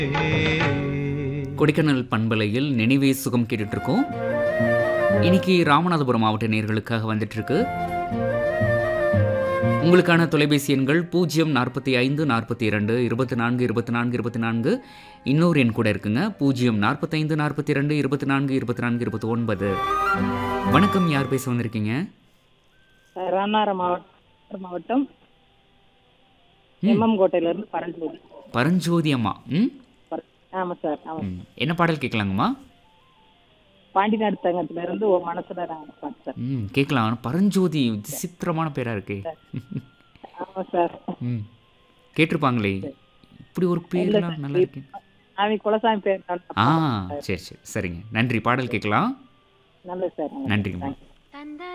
கொடைக்கானல் பண்பலையில் நினைவே சுகம் கேட்டுட்டு இருக்கோம் இன்னைக்கு ராமநாதபுரம் மாவட்ட நேர்களுக்காக வந்துட்டு இருக்கு உங்களுக்கான தொலைபேசி எண்கள் பூஜ்ஜியம் நாற்பத்தி ஐந்து நாற்பத்தி இரண்டு இருபத்தி நான்கு இருபத்தி நான்கு இருபத்தி நான்கு இன்னொரு எண் கூட இருக்குங்க பூஜ்ஜியம் நாற்பத்தைந்து நாற்பத்தி ரெண்டு இருபத்தி நான்கு இருபத்தி நான்கு இருபத்தி ஒன்பது வணக்கம் யார் பேச வந்திருக்கீங்க ராமநாதபுரம் மாவட்டம் மாவட்டம் எம்எம் கோட்டையிலேருந்து பரஞ்சோதி பரஞ்சோதி அம்மா ம் ஆமாம் சார் ஆமாம் ம். என்ன பாடல் கேட்கலாங்கம்மா பாண்டிநாடு தங்கத்திலேருந்து ஒரு மனசுல நான் பாட்டு சார் ம் கேட்கலாம் பரஞ்சோதி விசித்திரமான பேரா இருக்கே ஆமாம் சார் ம் கேட்டிருப்பாங்களே இப்படி ஒரு பேர்லாம் நல்லா இருக்கு அவன் குலசாமி பேர் தான் ஆ சரி சரி சரிங்க நன்றி பாடல் கேட்கலாம் நல்லது சார் நன்றிங்கம்மா தேங்க்யூ